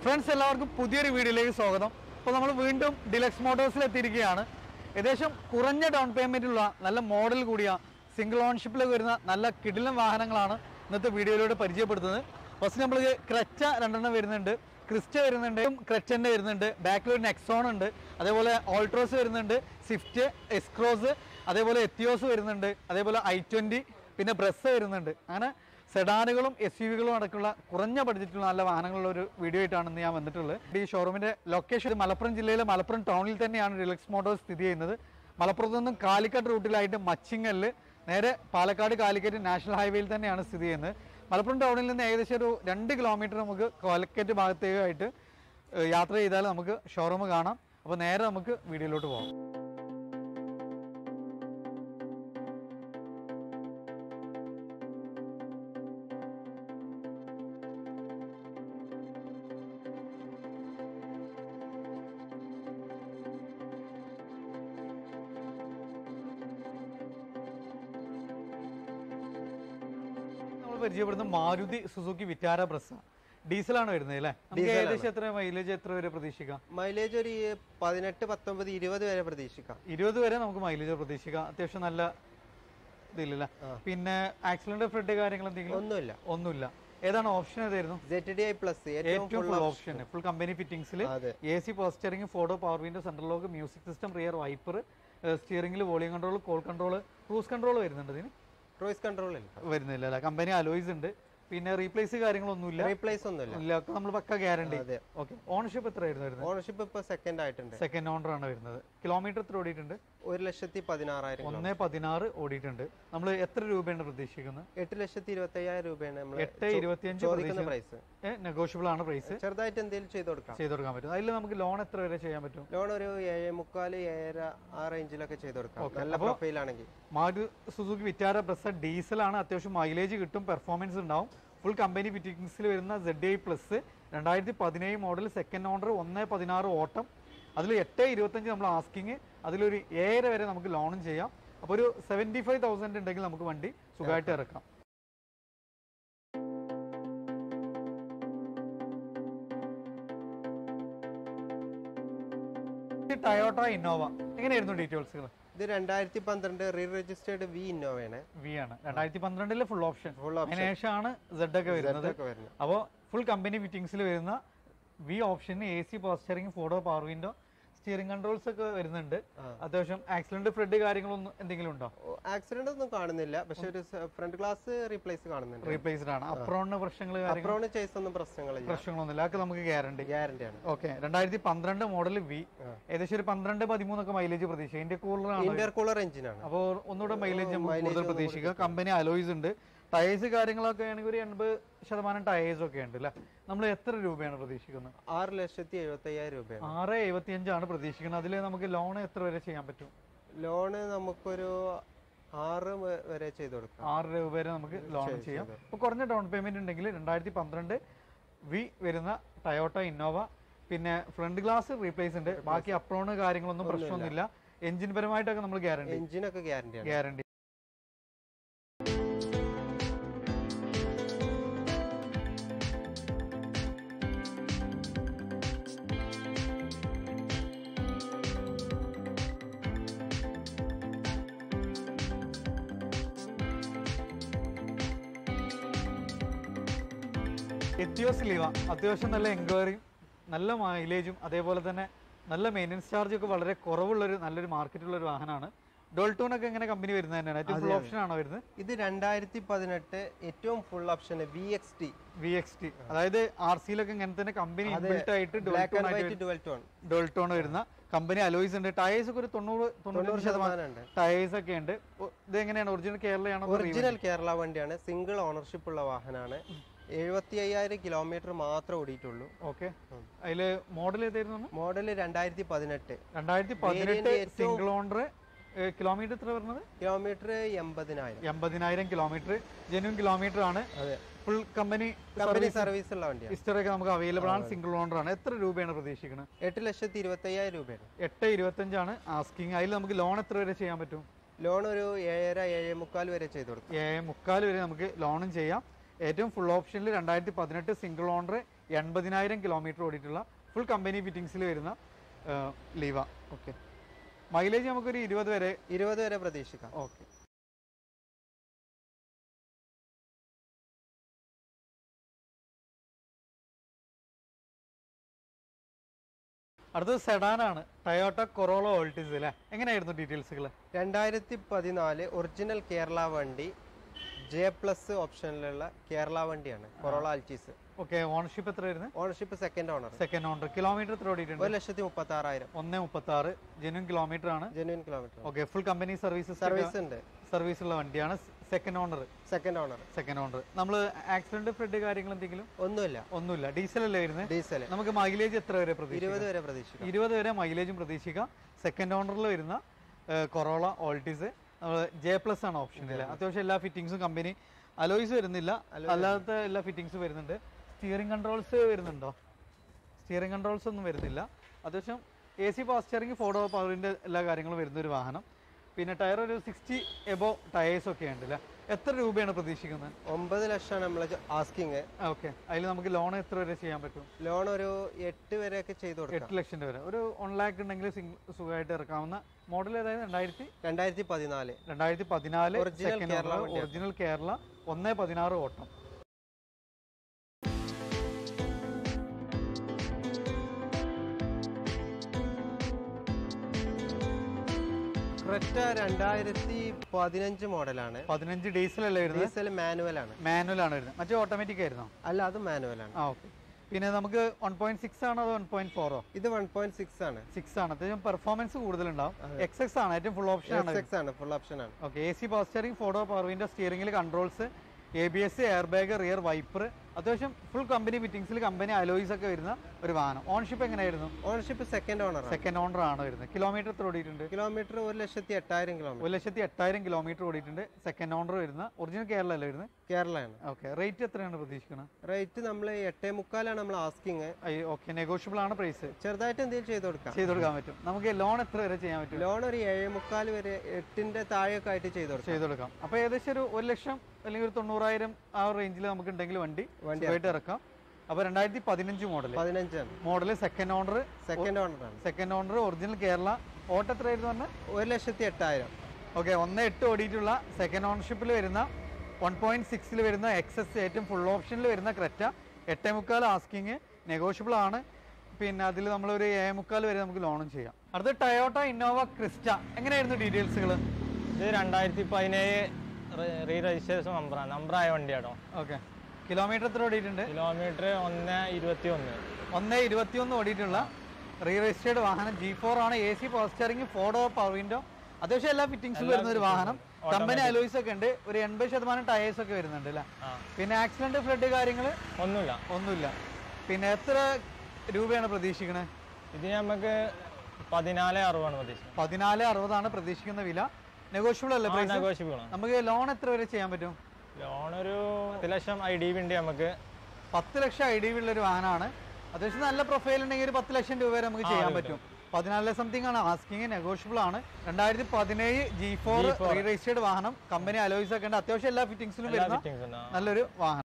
Friends എല്ലാവർക്കും പുതിയൊരു വീഡിയോയിലേക്ക് സ്വാഗതം അപ്പോൾ നമ്മൾ വീണ്ടും ഡിലക്സ് മോട്ടോഴ്സിൽ എത്തിയിരിക്കുകയാണ് ഏകദേശം കുറഞ്ഞ ഡൗൺ പേയ്മെൻറ്റിലുള്ള നല്ല മോഡൽ കൂടിയ സിംഗിൾ ഓൺഷിപ്പിലേക്ക് വരുന്ന നല്ല കിടിലൻ വാഹനങ്ങളാണ് ഇന്നത്തെ വീഡിയോയിലൂടെ പരിചയപ്പെടുത്തുന്നത് ഫസ്റ്റ് നമ്മൾ ക്രച്ച രണ്ടെണ്ണം വരുന്നുണ്ട് ക്രിസ്റ്റ വരുന്നുണ്ട് ക്രച്ചൻ്റെ വരുന്നുണ്ട് ബാക്കിൽ ഒരു നെക്സോൺ ഉണ്ട് അതേപോലെ ഓൾട്രോസ് വരുന്നുണ്ട് സ്വിഫ്റ്റ് എക്സ്ക്രോസ് അതേപോലെ എത്തിയോസ് വരുന്നുണ്ട് അതേപോലെ ഐ ട്വൻറ്റി പിന്നെ ബ്രസ് വരുന്നുണ്ട് അങ്ങനെ സെഡാനുകളും എസ് യു വികളും അടക്കമുള്ള കുറഞ്ഞ ബഡ്ജറ്റിലുള്ള നല്ല വാഹനങ്ങളുള്ള ഒരു വീഡിയോ ആയിട്ടാണ് ഇന്ന് ഞാൻ വന്നിട്ടുള്ളത് ഈ ഷോറൂമിന്റെ ലൊക്കേഷൻ മലപ്പുറം ജില്ലയിലെ മലപ്പുറം ടൗണിൽ തന്നെയാണ് റിലക്സ് മോട്ടോഴ്സ് സ്ഥിതി ചെയ്യുന്നത് മലപ്പുറത്ത് നിന്നും കാലിക്കറ്റ് റൂട്ടിലായിട്ട് മച്ചിങ്ങലിൽ നേരെ പാലക്കാട് കാലിക്കറ്റ് നാഷണൽ ഹൈവേയിൽ തന്നെയാണ് സ്ഥിതി ചെയ്യുന്നത് മലപ്പുറം ടൗണിൽ നിന്ന് ഏകദേശം ഒരു രണ്ട് കിലോമീറ്റർ നമുക്ക് കാലിക്കറ്റ് ഭാഗത്തേക്കായിട്ട് ഏഹ്, യാത്ര ചെയ്താൽ നമുക്ക് ഷോറൂം കാണാം അപ്പോൾ നേരെ നമുക്ക് വീഡിയോയിലോട്ട് പോകാം നമ്മൾ പരിചയപ്പെടുന്ന മാരുതി സുസുക്കി വിറ്റാര ബ്രസ് ഡീസലാണ് വരുന്നത് അല്ലേ നമുക്ക് ഏകദേശം എത്ര മൈലേജ് എത്ര വരെ പ്രതീക്ഷിക്കാം മൈലേജ് ഒരു പതിനെട്ട് പത്തൊമ്പത് ഇരുപത് വരെ പ്രതീക്ഷിക്കാം ഇരുപത് വരെ നമുക്ക് മൈലേജ് പ്രതീക്ഷിക്കാം അത്യാവശ്യം നല്ല ഇതില്ലല്ലേ പിന്നെ ആക്സിഡന്റ് ഫ്രണ്ട് കാര്യങ്ങൾ എന്തെങ്കിലും ഒന്നുമില്ല ഒന്നുമില്ല ഏതാണ് ഓപ്ഷൻ ഏതായിരുന്നു സെറ്റ് ഡി ഐ പ്ലസ് ഏറ്റവും ഏറ്റവും ഫുൾ ഓപ്ഷൻ ഫുൾ കമ്പനി ഫിറ്റിംഗ്സിൽ അതെ A C power steering photo power window central lock music system rear wiper സ്റ്റിയറിംഗിൽ volume control call control cruise control വരുന്നുണ്ട് ഇതിന് ക്രൂയിസ് കൺട്രോൾ ഇല്ല വരുന്നില്ല അല്ലേ കമ്പനി അലോയ്സ് ഉണ്ട് പിന്നെ റീപ്ലേസ് കാര്യങ്ങളൊന്നുമില്ല റീപ്ലേസ് ഒന്നുമില്ല ഇല്ല നമ്മൾ പക്ക ഗ്യാരണ്ടി അതെ ഓക്കെ ഓണർഷിപ്പ് എത്രയായിരുന്നു വരുന്നത് ഓണർഷിപ്പ് ഇപ്പൊ സെക്കൻഡ് ആയിട്ടുണ്ട് സെക്കൻഡ് ഓണർ ആണ് വരുന്നത് കിലോമീറ്റർ എത്ര ഓടിയിട്ടുണ്ട് ഒരു ലക്ഷത്തി പതിനാറായിരം കിലോ. ഒന്നേ പതിനാറ് ഓടിയിട്ടുണ്ട് നമ്മൾ എത്ര രൂപയാണ് പ്രതീക്ഷിക്കുന്നത് എട്ട് ലക്ഷത്തി ഇരുപത്തി അയ്യായിരം രൂപയാണ് നമ്മൾ എട്ട് ഇരുപത്തിയഞ്ച് ചോദിക്കുന്ന പ്രൈസ് നെഗോഷ്യബിൾ ആണ് പ്രൈസ് ചെറുതായിട്ട് എന്തെങ്കിലും ചെയ്ത് കൊടുക്കാം ചെയ്ത് കൊടുക്കാൻ പറ്റും അതിൽ നമുക്ക് ലോൺ എത്ര വരെ ചെയ്യാൻ പറ്റും ലോൺ ഒരു ഏഴ് മുക്കാല് ഏഴര ആ റേഞ്ചിലൊക്കെ ചെയ്ത് കൊടുക്കാം നല്ല പ്രൊഫൈൽ ആണെങ്കിൽ മാരു സുസുക്കി വിറ്റാര പ്രസ് ഡീസലാണ് അത്യാവശ്യം മൈലേജ് കിട്ടും പെർഫോമൻസ് ഉണ്ടാവും ഫുൾ കമ്പനി ഫിറ്റിംഗ്സിൽ വരുന്ന സെഡ് ഐ പ്ലസ് രണ്ടായിരത്തി പതിനേഴ് മോഡൽ സെക്കൻഡ് ഓണർ ഒന്ന് പതിനാറ് ഓട്ടം അതിൽ എട്ട് ഇരുപത്തഞ്ച് നമ്മൾ ആസ്കിങ് അതിലൊരു ഏഴര വരെ നമുക്ക് ലോണും ചെയ്യാം അപ്പോൾ ഒരു സെവൻറ്റി ഫൈവ് തൗസൻഡ് ഉണ്ടെങ്കിൽ നമുക്ക് വണ്ടി സുഖമായിട്ട് ഇറക്കാം ടയോട്ട ഇന്നോവ എങ്ങനെയായിരുന്നു ഡീറ്റെയിൽസുകൾ ഇത് രണ്ടായിരത്തി പന്ത്രണ്ട് റീ രജിസ്റ്റേർഡ് വി ഇന്നോവയാണ് വി ആണ് രണ്ടായിരത്തി പന്ത്രണ്ടിലെ ഫുൾ ഓപ്ഷൻ ഫുൾ അതിന് ശേഷമാണ് സെഡ് ഒക്കെ വരുന്നത് ഒക്കെ വരുന്നത് അപ്പോൾ ഫുൾ കമ്പനി ഫിറ്റിംഗ്സിൽ വരുന്ന വി ഓപ്ഷന് A C power steering photo power window steering controls ഒക്കെ വരുന്നുണ്ട് അത്യാവശ്യം ആക്സിഡന്റ് ഫ്രണ്ട് കാര്യങ്ങളൊന്നും എന്തെങ്കിലും ഉണ്ടോ ആക്സിഡന്റ് ഒന്നും കാണുന്നില്ല പക്ഷെ ഒരു ഫ്രണ്ട് ഗ്ലാസ് റീപ്ലേസ് കാണുന്നുണ്ട് റീപ്ലേസ്ഡ് ആണ് അപ്രോണിന് പ്രശ്നങ്ങൾ കാര്യങ്ങൾ അപ്രോണ് ചേസ് ഒന്നും പ്രശ്നങ്ങളില്ല പ്രശ്നങ്ങളൊന്നുമില്ല അതൊക്കെ നമുക്ക് ഗ്യാരണ്ടി ഗ്യാരണ്ടി ആണ് ഓക്കെ രണ്ടായിരത്തി പന്ത്രണ്ട് മോഡൽ വി ഏകദേശം ഒരു പന്ത്രണ്ട് പതിമൂന്നൊക്കെ മൈലേജ് പ്രതീക്ഷിക്കും ഇതിന്റെ കൂളറാണ് ഇന്റർകൂളർ എഞ്ചിനാണ് അപ്പോൾ ഒന്നുകൂടെ മൈലേജ് നമുക്ക് കൂടുതൽ പ്രതീക്ഷിക്കുക കമ്പനി അലോയ്സ് ഉണ്ട് ടയേഴ്സ് കാര്യങ്ങളൊക്കെ ആണെങ്കിൽ ഒരു എൺപത് ശതമാനം ടയേഴ്സ് ഒക്കെ ഉണ്ട് അല്ലേ നമ്മൾ എത്ര രൂപയാണ് പ്രതീക്ഷിക്കുന്നത് ആറ് ലക്ഷത്തി എഴുപത്തി അയ്യായിരം രൂപയാണ് ആറ് എഴുപത്തിയഞ്ചാണ് പ്രതീക്ഷിക്കുന്നത് അതിൽ നമുക്ക് ലോൺ എത്ര വരെ ചെയ്യാൻ പറ്റും ലോണ് നമുക്കൊരു ആറ് വ- വരെ ചെയ്ത് കൊടുക്കാം ആറ് രൂപ വരെ നമുക്ക് ലോൺ ചെയ്യാം അപ്പോൾ കുറഞ്ഞ ഡൗൺ പേയ്മെന്റ് ഉണ്ടെങ്കിൽ രണ്ടായിരത്തി പന്ത്രണ്ട് വി വരുന്ന ടയോട്ട ഇന്നോവ പിന്നെ ഫ്രണ്ട് ഗ്ലാസ് റീപ്ലേസ് ഉണ്ട് ബാക്കി അപ്രോണ് കാര്യങ്ങളൊന്നും പ്രശ്നമൊന്നുമില്ല എഞ്ചിൻ പരമായിട്ടൊക്കെ നമ്മൾ ഗ്യാരണ്ടി എഞ്ചിനൊക്കെ ഗ്യാരണ്ടി ആണ് ഗ്യാരണ്ടി എത്തിയോസ് ലീവ അത്യാവശ്യം നല്ല എൻക്വയറിയും നല്ല മൈലേജും അതേപോലെ തന്നെ നല്ല മെയിൻ്റനൻസ് ചാർജ് ഒക്കെ വളരെ കുറവുള്ളൊരു നല്ലൊരു മാർക്കറ്റുള്ള ഒരു വാഹനമാണ് ഡോൾട്ടോൺ ഒക്കെ എങ്ങനെ കമ്പനി വരുന്നത് തന്നെയാണ് ഏറ്റവും ഫുൾ ഓപ്ഷൻ ആണോ വരുന്നത് ഇത് രണ്ടായിരത്തി പതിനെട്ട് ഏറ്റവും full option V X T V X T അതായത് ആർ സിയിലൊക്കെ ഇങ്ങനെ തന്നെ കമ്പനി ബിൽട്ട് ആയിട്ട് black and white dual tone dual tone വരുന്ന കമ്പനി അലോയ്സ് ഉണ്ട് ടയേഴ്സ് ഒക്കെ ഒരു തൊണ്ണൂറ് തൊണ്ണൂറ് ശതമാനം ശതമാനം ഉണ്ട് ടയേഴ്സ് ഒക്കെ ഉണ്ട് ഒ- ഇത് എങ്ങനെയാണ് ഒറിജിനൽ കേരളയാണോ ഒറിജിനൽ കേരള വണ്ടിയാണ് സിംഗിൾ ഓണർഷിപ്പ് ഉള്ള വാഹനമാണ് എഴുപത്തി അയ്യായിരം കിലോമീറ്റർ മാത്രമേ ഓടിയിട്ടുള്ളൂ ഓക്കെ അതില് മോഡൽ ഏതായിരുന്നു മോഡൽ രണ്ടായിരത്തി പതിനെട്ട് രണ്ടായിരത്തി പതിനെട്ട് സിംഗിൾ ഓണർ കിലോമീറ്റർ എത്ര വരുന്നത് കിലോമീറ്റർ എൺപതിനായിരം എൺപതിനായിരം കിലോമീറ്റർ ജെന്യൂൻ കിലോമീറ്റർ ആണ് അതെ ഫുൾ കമ്പനി കമ്പനി സർവീസ് ഉള്ള വണ്ടിയാണ് ഹിസ്റ്ററി ഒക്കെ നമുക്ക് അവൈലബിൾ ആണ് സിംഗിൾ ഓണർ ആണ് എത്ര രൂപയാണ് പ്രതീക്ഷിക്കുന്നത് എട്ട് ലക്ഷത്തി ഇരുപത്തി അയ്യായിരം രൂപയാണ് എട്ട് ഇരുപത്തഞ്ചാണ് ആസ്കിങ് അതിൽ നമുക്ക് ലോൺ എത്ര വരെ ചെയ്യാൻ പറ്റും ലോൺ ഒരു ഏഴര ഏഴ് മുക്കാൽ വരെ ചെയ്ത് കൊടുക്കും ഏ മുക്കാൽ വരെ നമുക്ക് ലോണും ചെയ്യാം ഏറ്റവും ഫുൾ ഓപ്ഷനിൽ രണ്ടായിരത്തി പതിനെട്ട് സിംഗിൾ ഓണർ എൺപതിനായിരം കിലോമീറ്റർ ഓടിയിട്ടുള്ള ഫുൾ കമ്പനി ഫിറ്റിംഗ്സിൽ വരുന്ന ലീവ ഓക്കെ മൈലേജ് നമുക്കൊരു ഇരുപത് വരെ ഇരുപത് വരെ പ്രതീക്ഷിക്കാം ഓക്കെ അടുത്തത് സെഡാനാണ് ടയോട്ട കൊറോള ഓൾട്ടിസ് അല്ലേ എങ്ങനെയായിരുന്നു ഡീറ്റെയിൽസുകൾ രണ്ടായിരത്തി പതിനാല് ഒറിജിനൽ കേരള വണ്ടി ജെ പ്ലസ് ഓപ്ഷനിലുള്ള കേരള വണ്ടിയാണ് കൊറോള ആൽറ്റീസ് ഓക്കെ ഓണർഷിപ്പ് എത്ര വരുന്നത് ownership second owner second owner kilometre എത്ര ഓടിയിട്ടുണ്ട് ഒരു ലക്ഷത്തി മുപ്പത്തി ആറായിരം ഒന്ന് മുപ്പത്തി ആറ് ജെന്യൂൻ കിലോമീറ്റർ ആണ് genuine kilometre okay full company services service ഉണ്ട് സർവീസ് ഉള്ള വണ്ടിയാണ് second owner second owner second owner നമ്മൾ ആക്സിഡന്റ് ഫ്രെഡ് കാര്യങ്ങൾ എന്തെങ്കിലും ഒന്നുമില്ല ഒന്നുമില്ല ഡീസൽ അല്ലേ വരുന്നത് ഡീസൽ നമുക്ക് മൈലേജ് എത്ര വരെ പ്രതീക്ഷിക്കാം ഇരുപത് വരെ പ്രതീക്ഷിക്കാം ഇരുപത് വരെ മൈലേജും പ്രതീക്ഷിക്കാം സെക്കൻഡ് ഓണറിൽ വരുന്ന കൊറോള ഓൾട്ടീസ് ജെ പ്ലസ് ആണ് ഓപ്ഷൻ അല്ലേ അത്യാവശ്യം എല്ലാ ഫിറ്റിംഗ്സും കമ്പനി അലോയ്സ് വരുന്നില്ല അല്ലാത്ത എല്ലാ ഫിറ്റിംഗ്സും വരുന്നുണ്ട് സ്റ്റിയറിംഗ് കൺട്രോൾസ് വരുന്നുണ്ടോ സ്റ്റിയറിംഗ് കൺട്രോൾസ് ഒന്നും വരുന്നില്ല അത്യാവശ്യം എ സി ഫാസ്റ്റിയറിംഗ് ഫോർഡ് പവറിന്റെ എല്ലാ കാര്യങ്ങളും വരുന്ന ഒരു വാഹനം പിന്നെ ടയർ ഒരു സിക്സ്റ്റി എബോ ടയേഴ്സ് ഒക്കെ ഉണ്ട് അല്ലേ എത്ര രൂപയാണ് പ്രതീക്ഷിക്കുന്നത് ഒമ്പത് ലക്ഷമാണ് നമ്മൾ ആസ്കിങ് ഓക്കെ അതിൽ നമുക്ക് ലോൺ എത്ര വരെ ചെയ്യാൻ പറ്റും ലോൺ ഒരു എട്ട് വരെയൊക്കെ ചെയ്ത് കൊടുക്കാം എട്ട് ലക്ഷം രൂപ വരെ ഒരു വൺ ലാക്ക് ഉണ്ടെങ്കിൽ സിംഗിൾ സുഖമായിട്ട് ഇറക്കാവുന്ന മോഡൽ ഏതായത് രണ്ടായിരത്തി രണ്ടായിരത്തി പതിനാല് രണ്ടായിരത്തി പതിനാല് Original കേരള വണ്ടിയാണ്. ഒറിജിനൽ കേരള ഒന്ന് പതിനാറ് ഓട്ടം ക്രെറ്റ രണ്ടായിരത്തി പതിനഞ്ച് മോഡലാണ് പതിനഞ്ച് ഡീസൽ അല്ലേ വരുന്നത് ഡീസൽ മാനുവൽ ആണ് മാനുവൽ ആണ് വരുന്നത് മറ്റേ ഓട്ടോമാറ്റിക് ആയിരുന്നോ അല്ല അത് മാനുവൽ ആണ് ആ ഓക്കെ പിന്നെ നമുക്ക് വൺ പോയിന്റ് സിക്സ് ആണോ അതോ വൺ പോയിന്റ് ഫോറോ ഇത് വൺ പോയിന്റ് സിക്സ് ആണ് സിക്സ് ആണ് അത്യാവശ്യം പെർഫോമൻസ് കൂടുതലുണ്ടാവും എക്സ് എക്സ് ആണ് ഏറ്റവും ഫുൾ ഓപ്ഷൻ ആണ് എക്സ് ആണ് ഫുൾ ഓപ്ഷൻ ആണ് okay A C power steering four door power window സ്റ്റിയറിംഗിൽ controls A B S air bag rear wiper അത്യാവശ്യം ഫുൾ കമ്പനി ഫിറ്റിംഗ്സിൽ കമ്പനി അലോയ്സ് ഒക്കെ വരുന്ന ഒരു വാഹനം ഓൺഷിപ്പ് എങ്ങനെയായിരുന്നു ഓണർഷിപ്പ് സെക്കൻഡ് ഓണർ ആണ് സെക്കൻഡ് ഓണർ ആണ് വരുന്നത് കിലോമീറ്റർ എത്ര ഓടിയിട്ടുണ്ട് കിലോമീറ്റർ ഒരു ലക്ഷത്തി എട്ടായിരം കിലോമീറ്റർ ഒരു ലക്ഷത്തി എട്ടായിരം കിലോമീറ്റർ ഓടിയിട്ടുണ്ട് സെക്കൻഡ് ഓണർ വരുന്ന ഒറിജിനൽ കേരള അല്ലേ വരുന്നത് കേരളയാണ് ഓക്കെ റേറ്റ് എത്രയാണ് പ്രതീക്ഷിക്കുന്നത് റേറ്റ് നമ്മൾ എട്ടേ മുക്കാലാണ് നമ്മൾ ആസ്കിങ് ഓക്കെ നെഗോഷ്യബിൾ ആണ് പ്രൈസ് ചെറുതായിട്ട് എന്തെങ്കിലും ചെയ്ത് കൊടുക്കാം ചെയ്ത് കൊടുക്കാൻ പറ്റും നമുക്ക് ലോൺ എത്ര വരെ ചെയ്യാൻ പറ്റും ലോൺ ഒരു ഏഴേ മുക്കാൽ വരെ എട്ടിന്റെ താഴെയൊക്കെ ആയിട്ട് ചെയ്ത് കൊടുക്കാം ചെയ്ത് കൊടുക്കാം അപ്പൊ ഏകദേശം ഒരു ഒരു ലക്ഷം അല്ലെങ്കിൽ ഒരു തൊണ്ണൂറായിരം ആ റേഞ്ചിൽ നമുക്ക് ഉണ്ടെങ്കിൽ വണ്ടി വണ്ടി സുഖമായിട്ട് ഇറക്കാം അപ്പൊ രണ്ടായിരത്തി പതിനഞ്ച് മോഡൽ പതിനഞ്ചാണ് model second owner second owner ആണ് സെക്കൻഡ് ഓണർ ഒറിജിനൽ കേരള ഓട്ടം എത്രയായിരുന്നു പറഞ്ഞത് ഒരു ലക്ഷത്തി എട്ടായിരം ഓക്കെ ഒന്ന് എട്ട് ഓടിയിട്ടുള്ള സെക്കൻഡ് ഓണർഷിപ്പിൽ വരുന്ന വൺ പോയിന്റ് സിക്സിൽ വരുന്ന എക്സസ് ഏറ്റവും ഫുൾ ഓപ്ഷനിൽ വരുന്ന ക്രെറ്റ എട്ടേ മുക്കാൽ ആസ്കിങ് നെഗോഷ്യബിൾ ആണ് പിന്നെ അതിൽ നമ്മളൊരു ഏ മുക്കാൽ വരെ നമുക്ക് ലോണും ചെയ്യാം അടുത്ത ടയോട്ട ഇന്നോവ ക്രിസ്റ്റ എങ്ങനെയായിരുന്നു ഡീറ്റെയിൽസുകൾ ഇത് രണ്ടായിരത്തി പതിനേഴ് റീ രജിസ്ട്രേഷൻ നമ്പറാണ് നമ്പറായ വണ്ടിയാണോ ഓക്കെ കിലോമീറ്റർ എത്ര ഓടിയിട്ടുണ്ട് കിലോമീറ്റർ ഒന്ന് ഇരുപത്തി ഒന്ന് ഒന്ന് ഇരുപത്തിയൊന്ന് ഓടിയിട്ടുള്ള റീ രജിസ്റ്റേർഡ് വാഹനം ജി ഫോർ ആണ് A C power steering four door power window അത്യാവശ്യം എല്ലാ ഫിറ്റിംഗ്സും വരുന്ന ഒരു വാഹനം കമ്പനി അലോയ്സ് ഒക്കെ ഉണ്ട് ഒരു എൺപത് ശതമാനം ടയേഴ്സ് ഒക്കെ വരുന്നുണ്ട് അല്ലേ ആ പിന്നെ ആക്സിഡന്റ് ഫ്ലഡ് കാര്യങ്ങൾ ഒന്നുമില്ല ഒന്നുമില്ല പിന്നെ എത്ര രൂപയാണ് പ്രതീക്ഷിക്കുന്നത് ഇത് നമുക്ക് പതിനാല് അറുപതാണ് പ്രതീക്ഷിക്കുന്നത് പതിനാല് അറുപതാണ് പ്രതീക്ഷിക്കുന്ന വില നെഗോഷ്യബിൾ അല്ലേ പ്രൈസ് നെഗോഷ്യബിൾ ആണ് നമുക്ക് ലോൺ എത്ര വരെ ചെയ്യാൻ പറ്റും ലോൺ ഒരു പത്ത് ലക്ഷം ഐ ഡി ഉണ്ട് നമുക്ക് പത്ത് ലക്ഷം ഐ ഡി ഉള്ള ഒരു വാഹനമാണ് അത്യാവശ്യം നല്ല പ്രൊഫൈൽ ഉണ്ടെങ്കിൽ ഒരു പത്ത് ലക്ഷം രൂപ വരെ നമുക്ക് ചെയ്യാൻ പറ്റും പതിനാല് സംതിങ് ആണ് ആസ്കിങ് നെഗോഷ്യബിൾ ആണ് രണ്ടായിരത്തി പതിനേഴ് ജി ഫോർ റീ രജിസ്റ്റേർഡ് വാഹനം കമ്പനി അലോയ്സ് ഒക്കെ ഉണ്ട് അത്യാവശ്യം എല്ലാ ഫിറ്റിംഗ്സിലും എല്ലാ വരുന്ന ഫിറ്റിംഗ്സ് ഉണ്ട് ആ. നല്ലൊരു വാഹനം